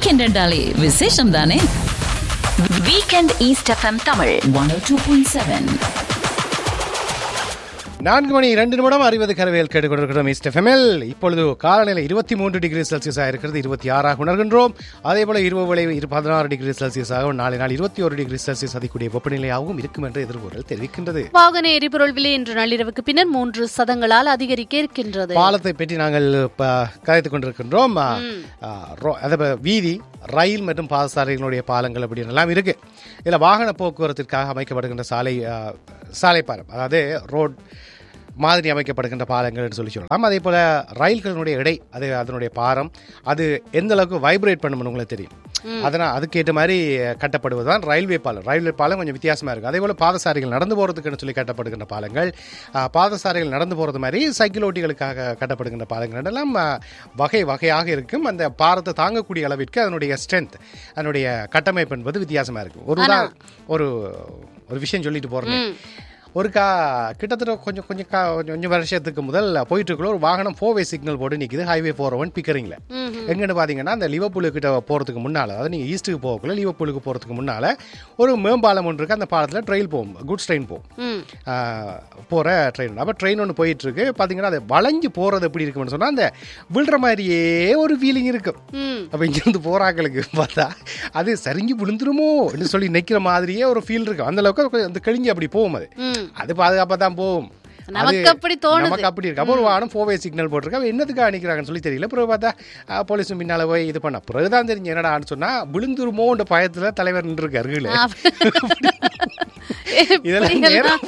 Weekend என்றாலே விசேஷம் தானே weekend East FM Tamil one two point seven நான்கு மணி இரண்டு நிமிடம் அறுபது கரவையில் கேட்டுக்கொண்டிருக்கிறோம் ஈஸ்ட் எஃப்எம்எல் இப்பொழுது காலநிலை இருபத்தி மூன்று டிகிரி செல்சியஸாக இருக்கிறது இருபத்தி ஆறாக உணர்கின்றோம் அதே போல இரவு வேளை இரு பதினாறு டிகிரி செல்சியஸாகவும் நாளை நாள் இருபத்தி ஒரு டிகிரி செல்சியஸ் அதிகூடிய வெப்பநிலையாகவும் இருக்கும் என்று எதிர்கூறல் தெரிவிக்கின்றது வாகன எரிபொருள் விலை இன்று நள்ளிரவுக்கு பின்னர் மூன்று சதங்களால் அதிகரிக்க இருக்கின்றது பாலத்தை பற்றி நாங்கள் ப- கதைத்துக் கொண்டிருக்கின்றோம் ஆ, ஆ, ரோ- அதாவது வீதி ரயில் மற்றும் பாதசாலைகளுடைய பாலங்கள் அப்படின்னு எல்லாம் இருக்கு இதில் வாகன போக்குவரத்திற்காக அமைக்கப்படுகின்ற சாலை ஆ, சாலை பாலம் அதாவது ரோட் மாதிரி அமைக்கப்படுகின்ற பாலங்கள்னு சொல்லி சொல்லலாம் அதே போல ரயில்களினுடைய எடை அது அதனுடைய பாரம் அது எந்த அளவுக்கு வைப்ரேட் பண்ணும்னு உங்களுக்கு தெரியும் அதனால் அதுக்கேற்ற மாதிரி கட்டப்படுவது தான் ரயில்வே பாலம் ரயில்வே பாலம் கொஞ்சம் வித்தியாசமாக இருக்கும் அதே போல் பாதசாரிகள் நடந்து போகிறதுக்குன்னு சொல்லி கட்டப்படுகின்ற பாலங்கள் ஆ, பாதசாரிகள் நடந்து போகிறது மாதிரி சைக்கிள் ஓட்டிகளுக்காக கட்டப்படுகின்ற பாலங்கள் எல்லாம் ஆ, வகை வகையாக இருக்கும் அந்த பாரத்தை தாங்கக்கூடிய அளவிற்கு அதனுடைய ஸ்ட்ரென்த் அதனுடைய கட்டமைப்பு என்பது வித்தியாசமாக இருக்கும் ஒரு உதா ஒரு ஒரு விஷயம் சொல்லிட்டு போகிறேன் ஒரு கா கிட்டத்தட்ட கொஞ்சம் கொஞ்சம் கா கொஞ்சம் கொஞ்சம் வருஷத்துக்கு முதல் போயிட்டு இருக்கிற ஒரு வாகனம் ஃபோர் வே சிக்னல் போட்டு நிற்குது ஹைவே ஃபோர் ஒன் பிக்கரிங்கில் எங்கன்னு பார்த்தீங்கன்னா அந்த லிவர்பூலு கிட்ட போகிறதுக்கு முன்னால் அதாவது நீங்கள் ஈஸ்ட்டுக்கு போகக்குள்ள லிவர்பூலுக்கு போகிறதுக்கு முன்னால் ஒரு மேம்பாலம் ஒன்று இருக்கு அந்த பாலத்தில் ட்ரெயின் போகும் குட்ஸ் ட்ரெயின் போகும் ம். போகிற ட்ரெயின் அப்போ ட்ரெயின் ஒன்று போயிட்டு இருக்கு பார்த்தீங்கன்னா அது வளைஞ்சு போகிறது எப்படி இருக்கும்னு சொன்னால் அந்த விழுற மாதிரியே ஒரு ஃபீலிங் இருக்கும் ம். அப்போ இங்கேருந்து போறாக்களுக்கு பார்த்தா அது சரிஞ்சு விழுந்துருமோ என்று சொல்லி நிற்கிற மாதிரியே ஒரு ஃபீல் இருக்கும் அந்த அளவுக்கு அந்த கிழிஞ்சு அப்படி போகும் அது ம். அது பாதுகாப்பாக தான் போகும் நமக்கு அது அப்படி தோணுது. நமக்கு அப்படி இருக்கு அப்போ ஒரு வாகனம் ஃபோவே சிக்னல் போட்டிருக்கா அவ என்னத்துக்கு அணிக்கிறாங்கன்னு சொல்லி தெரியல பிறகு பார்த்தா அஹ், போலீஸும் பின்னால போய் இது பண்ண பிறகுதான் தெரிஞ்சு என்னடான்னு சொன்னா விழுந்துருமோன்ற பயத்துல தலைவர் நின்று இருக்கு அருகில் இதெல்லாம் நேரம்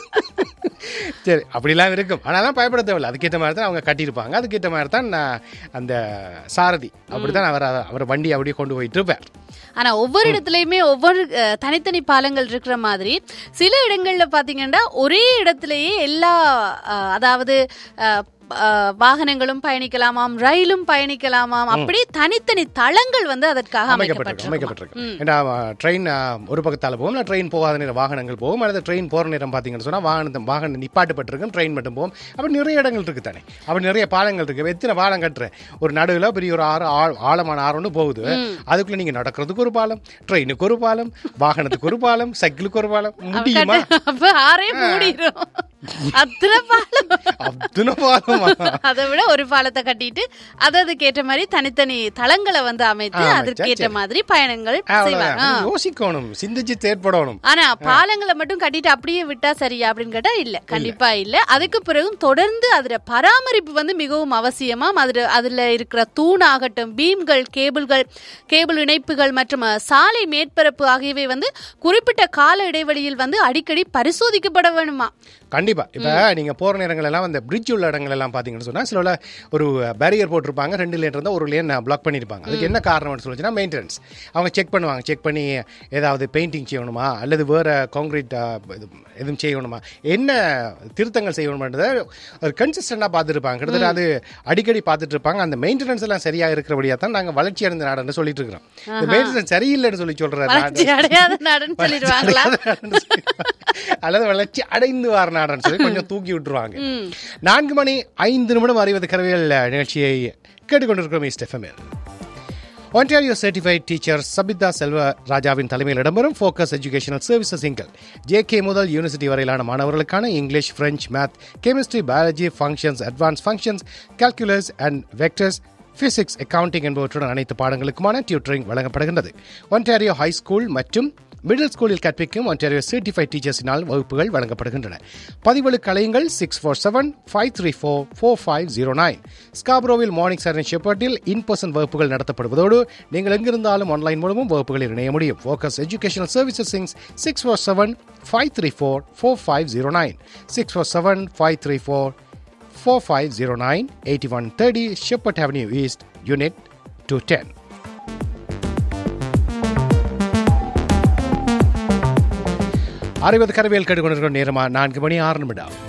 சரி அப்படிலாம் இருக்கும் ஆனாலும் பயப்பட தேவையில்ல அதுக்கேற்ற மாதிரி தான் அவங்க கட்டியிருப்பாங்க அதுக்கேற்ற மாதிரி தான் நான் அந்த சாரதி அப்படிதான் அவர் அவர் வண்டி அப்படியே கொண்டு போயிட்டு இருப்பார் ஆனா ஒவ்வொரு இடத்துலயுமே ஒவ்வொரு அஹ், தனித்தனி பாலங்கள் இருக்கிற மாதிரி சில இடங்கள்ல பாத்தீங்கன்னா ஒரே இடத்துலயே எல்லா அஹ், அதாவது அஹ், அஹ், வாகனங்களும் பயணிக்கலாமாம் ரயிலும் பயணிக்கலாமாம் அப்படி தனித்தனி தளங்கள் வந்து அதற்காக அமைக்கப்பட்டிருக்கு அமைக்கப்பட்டிருக்கும் அமைக்கப்பட்டிருக்கு ஏன்னா ட்ரெயின் ஒரு பக்கத்தால் போகும் இல்லை ட்ரெயின் போகாத நேரம் வாகனங்கள் போகும் அல்லது ட்ரெயின் போகிற நேரம் பார்த்தீங்கன்னு சொன்னால் வாகனத்தை வாகனம் நிப்பாட்டப்பட்டிருக்கும் ட்ரெயின் மட்டும் போகும் அப்போ நிறைய இடங்கள் இருக்குது தானே அப்போ நிறைய பாலங்கள் இருக்குது எத்தனை பாலம் கட்டுறேன் ஒரு நடுவில் பெரிய ஒரு ஆறு ஆழ் ஆழமான ஆறு ஒன்று போகுது அதுக்குள்ளே நீங்கள் நடக்கிறதுக்கு ஒரு பாலம் ட்ரெயினுக்கு ஒரு பாலம் வாகனத்துக்கு ஒரு பாலம் சைக்கிளுக்கு ஒரு பாலம் முடியுமா அப்ப ஆறே மூடிடும் அத்தனை பாலம் அத்தனை பாலமா அதை விட ஒரு பாலத்தை கட்டிட்டு அது அதுக்கு ஏற்ற மாதிரி தனித்தனி தளங்களை வந்து அமைத்து ஆ, அதற்கு அமைச்சா ஏற்ற சரி. மாதிரி பயணங்கள் செய்வாங்க ஆ. அவ்வளவுதான். யோசிக்கணும் சிந்திச்சு செயற்படணும் ஆனா பாலங்களை மட்டும் கட்டிட்டு அப்படியே விட்டா சரியா அப்படின்னு கேட்டா இல்ல கண்டிப்பா இல்ல அதுக்கு பிறகும் தொடர்ந்து அதுல பராமரிப்பு வந்து மிகவும் அவசியமாம் அதுல அதுல இருக்கிற தூண் ஆகட்டும் பீம்கள் கேபிள்கள் கேபிள் இணைப்புகள் மற்றும் அஹ், சாலை மேற்பரப்பு ஆகியவை வந்து குறிப்பிட்ட கால இடைவெளியில் வந்து அடிக்கடி பரிசோதிக்கப்பட வேணுமா கண்டிப்பா இப்ப நீங்க போற நேரங்கள் எல்லாம் அந்த பிரிட்ஜ் உள்ள இடங்கள் எல்லாம் பாத்தீங்கன்னு சொன்னா சில ஒரு பேரியர் போட்டிருப்பாங்க ரெண்டு லேன் இருந்தா ஒரு லேன் பிளாக் பண்ணிருப்பாங்க அதுக்கு என்ன காரணம்னு சொல்லிச்சுன்னா மெயின்டெனன்ஸ் அவங்க செக் பண்ணுவாங்க செக் பண்ணி ஏதாவது பெயிண்டிங் செய்யணுமா அல்லது வேற காங்கிரீட் எதுவும் செய்யணுமா என்ன திருத்தங்கள் செய்யணுமான்றத ஒரு கன்சிஸ்டண்டா பார்த்துருப்பாங்க கிட்டத்தட்ட அது அடிக்கடி பார்த்துட்டு இருப்பாங்க அந்த மெயின்டெனன்ஸ் எல்லாம் சரியா இருக்கிறபடியா தான் நாங்க வளர்ச்சி அடைந்த நாடுன்னு சொல்லிட்டு இருக்கிறோம் இந்த மெயின்டெனன்ஸ் சரியில்லைன்னு சொல்லி சொல்ற வளர்ச்சி நாடு அடையாத நாடுன்னு சொல்லிடுவாங்களா அல்லது வளர்ச்சி அடைந்து வார நாடுன்னு சொல்லி கொஞ்சம் தூக்கி விட்டுருவாங்க நான்கு மணி ஐந்து நிமிடம் அறிவது கரவியல் நிகழ்ச்சியை கேட்டுக்கொண்டிருக்கிறோம் ஈஸ்ட் எஃப்எம்எல் Ontario certified teacher Sabitha Selva ராஜாவின் தலைமையில் இடம்பெறும் ஃபோக்கஸ் எஜுகேஷனல் சர்வீசஸ் இங்கல் ஜேகே முதல் யூனிவர்சிட்டி வரையிலான மாணவர்களுக்கான English French math chemistry biology functions advanced functions calculus and vectors physics accounting என்பவற்றுடன் அனைத்து பாடங்களுக்குமான டியூட்டரிங் வழங்கப்படுகின்றது ஒன்டாரியோ ஹை ஸ்கூல் மற்றும் மிடில் ஸ்கூலில் கற்பிக்கும் ஒன்டாரியோ சர்டிஃபைட் டீச்சர்ஸினால் வகுப்புகள் வழங்கப்படுகின்றன பதிவுகளுக்கு அலையுங்கள் six four seven five three four four five zero nine ஸ்காப்ரோவில் மார்னிங் சரண் ஷெப்பர்ட்டில் இன் பர்சன் வகுப்புகள் நடத்தப்படுவதோடு நீங்கள் எங்கிருந்தாலும் ஆன்லைன் மூலமும் வகுப்புகளில் இணைய முடியும் ஃபோக்கஸ் எஜுகேஷனல் சர்வீசஸ் சிங்ஸ் six four seven five three four four five zero nine six four seven five three four four five zero nine eighty one thirty Sheppard Avenue East unit two ten அறுபது கரவியல் கேட்டுக்கொண்டிருக்கிற நேரமா நான்கு மணி ஆறு நிமிடம்